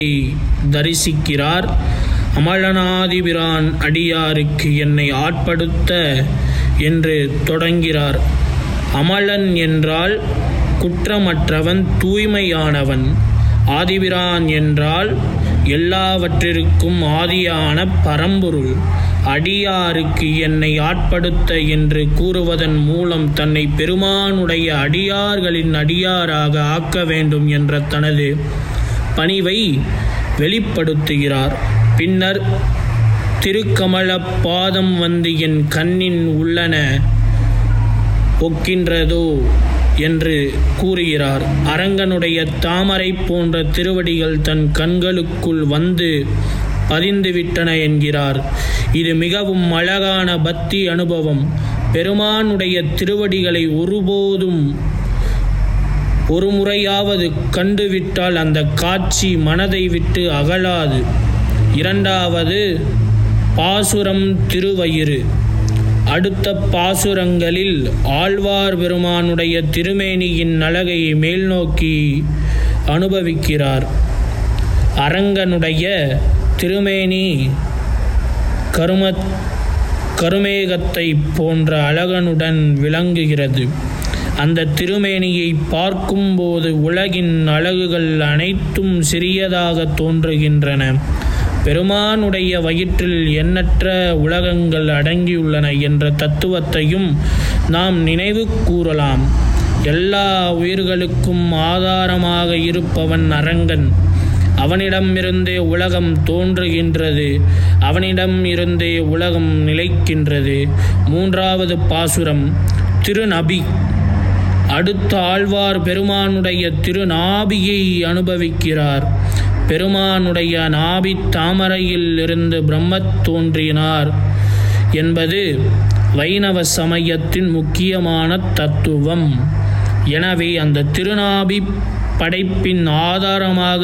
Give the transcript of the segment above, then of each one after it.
தரிசிக்கிறார் அமலனாதிபிரான் அடியாருக்கு என்னை ஆட்படுத்த என்று தொடங்கிறார் அமலன் என்றால் குற்றமற்றவன் தூய்மையானவன் ஆதிபிரான் என்றால் எல்லாவற்றிற்கும் ஆதியான பரம்பொருள் அடியாருக்கு என்னை ஆட்படுத்த என்று கூறுவதன் மூலம் தன்னை பெருமானுடைய அடியார்களின் அடியாராக ஆக்க வேண்டும் என்ற தனது பணிவை வெளிப்படுத்துகிறார் பின்னர் திருக்கமல பாதம் வந்து என் கண்ணின் உள்ளன ஒக்கின்றதோ என்று கூறுகிறார் அரங்கனுடைய தாமரை போன்ற திருவடிகள் தன் கண்களுக்குள் வந்து பதிந்துவிட்டன என்கிறார் இது மிகவும் அழகான பக்தி அனுபவம் பெருமானுடைய திருவடிகளை ஒருபோதும் ஒரு முறையாவது கண்டுவிட்டால் அந்த காட்சி மனதை விட்டு அகலாது இரண்டாவது பாசுரம் திருவயிறு அடுத்த பாசுரங்களில் ஆழ்வார் பெருமானுடைய திருமேனியின் அழகை மேல்நோக்கி அனுபவிக்கிறார் அரங்கனுடைய திருமேனி கரும கருமேகத்தை போன்ற அழகனுடன் விளங்குகிறது அந்த திருமேனியை பார்க்கும்போது உலகின் அழகுகள் அனைத்தும் சிறியதாக தோன்றுகின்றன பெருமானுடைய வயிற்றில் எண்ணற்ற உலகங்கள் அடங்கியுள்ளன என்ற தத்துவத்தையும் நாம் நினைவு கூறலாம் எல்லா உயிர்களுக்கும் ஆதாரமாக இருப்பவன் அரங்கன் அவனிடமிருந்தே உலகம் தோன்றுகின்றது அவனிடம் இருந்தே உலகம் நிலைக்கின்றது மூன்றாவது பாசுரம் திருநபி அடுத்த ஆழ்வார் பெருமானுடைய திருநாபியை அனுபவிக்கிறார் பெருமானுடைய நாபி தாமரையில் இருந்து பிரம்மத் தோன்றினார் என்பது வைணவ சமயத்தின் முக்கியமான தத்துவம் எனவே அந்த திருநாபி படைப்பின் ஆதாரமாக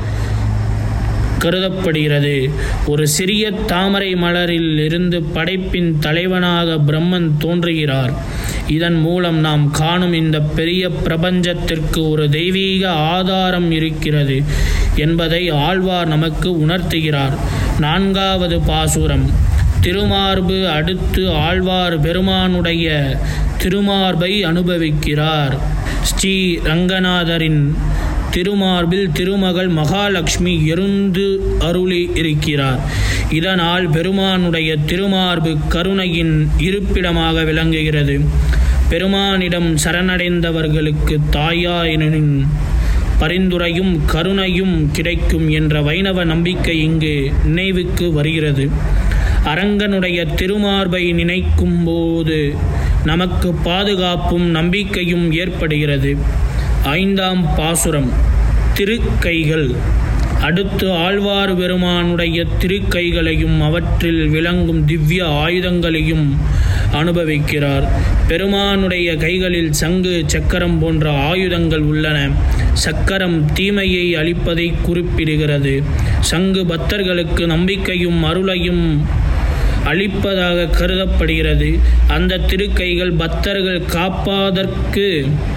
கருதப்படுகிறது ஒரு சிறிய தாமரை மலரில் இருந்து படைப்பின் தலைவனாக பிரம்மன் தோன்றுகிறார் இதன் மூலம் நாம் காணும் இந்த பெரிய பிரபஞ்சத்திற்கு ஒரு தெய்வீக ஆதாரம் இருக்கிறது என்பதை ஆழ்வார் நமக்கு உணர்த்துகிறார் நான்காவது பாசுரம் திருமார்பு அடுத்து ஆழ்வார் பெருமானுடைய திருமார்பை அனுபவிக்கிறார் ஸ்ரீ ரங்கநாதரின் திருமார்பில் திருமகள் மகாலட்சுமி எருந்து அருளி இருக்கிறார் இதனால் பெருமானுடைய திருமார்பு கருணையின் இருப்பிடமாக விளங்குகிறது பெருமானிடம் சரணடைந்தவர்களுக்கு தாயாயினின் பரிந்துரையும் கருணையும் கிடைக்கும் என்ற வைணவ நம்பிக்கை இங்கு நினைவுக்கு வருகிறது அரங்கனுடைய திருமார்பை நினைக்கும் போது நமக்கு பாதுகாப்பும் நம்பிக்கையும் ஏற்படுகிறது ஐந்தாம் பாசுரம் திருக்கைகள் அடுத்து ஆழ்வார் பெருமானுடைய திருக்கைகளையும் அவற்றில் விளங்கும் திவ்ய ஆயுதங்களையும் அனுபவிக்கிறார் பெருமானுடைய கைகளில் சங்கு சக்கரம் போன்ற ஆயுதங்கள் உள்ளன சக்கரம் தீமையை அளிப்பதை குறிப்பிடுகிறது சங்கு பக்தர்களுக்கு நம்பிக்கையும் அருளையும் அளிப்பதாக கருதப்படுகிறது அந்த திருக்கைகள் பக்தர்கள் காப்பாதற்கு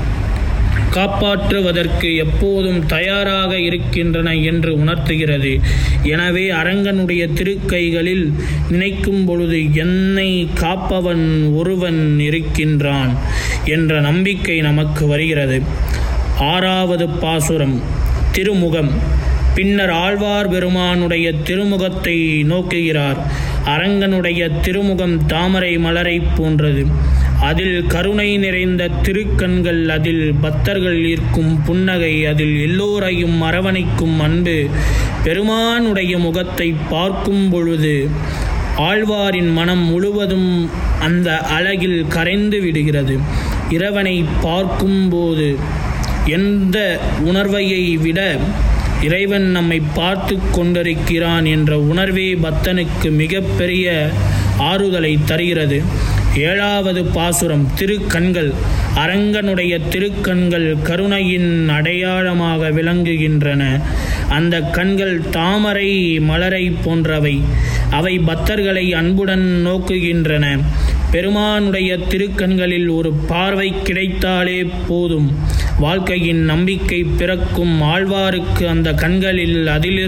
காப்பாற்றுவதற்கு எப்போதும் தயாராக இருக்கின்றன என்று உணர்த்துகிறது எனவே அரங்கனுடைய திருக்கைகளில் நினைக்கும் பொழுது என்னை காப்பவன் ஒருவன் இருக்கின்றான் என்ற நம்பிக்கை நமக்கு வருகிறது ஆறாவது பாசுரம் திருமுகம் பின்னர் ஆழ்வார் பெருமானுடைய திருமுகத்தை நோக்குகிறார் அரங்கனுடைய திருமுகம் தாமரை மலரை போன்றது அதில் கருணை நிறைந்த திருக்கண்கள் அதில் பக்தர்கள் ஈர்க்கும் புன்னகை அதில் எல்லோரையும் அரவணைக்கும் அன்பு பெருமானுடைய முகத்தை பார்க்கும் பொழுது ஆழ்வாரின் மனம் முழுவதும் அந்த அழகில் கரைந்து விடுகிறது இறைவனை பார்க்கும்போது எந்த உணர்வையை விட இறைவன் நம்மை பார்த்து கொண்டிருக்கிறான் என்ற உணர்வே பக்தனுக்கு மிகப்பெரிய ஆறுதலை தருகிறது ஏழாவது பாசுரம் திருக்கண்கள் அரங்கனுடைய திருக்கண்கள் கருணையின் அடையாளமாக விளங்குகின்றன அந்த கண்கள் தாமரை மலரை போன்றவை அவை பக்தர்களை அன்புடன் நோக்குகின்றன பெருமானுடைய திருக்கண்களில் ஒரு பார்வை கிடைத்தாலே போதும் வாழ்க்கையின் நம்பிக்கை பிறக்கும் ஆழ்வாருக்கு அந்த கண்களில் அதில்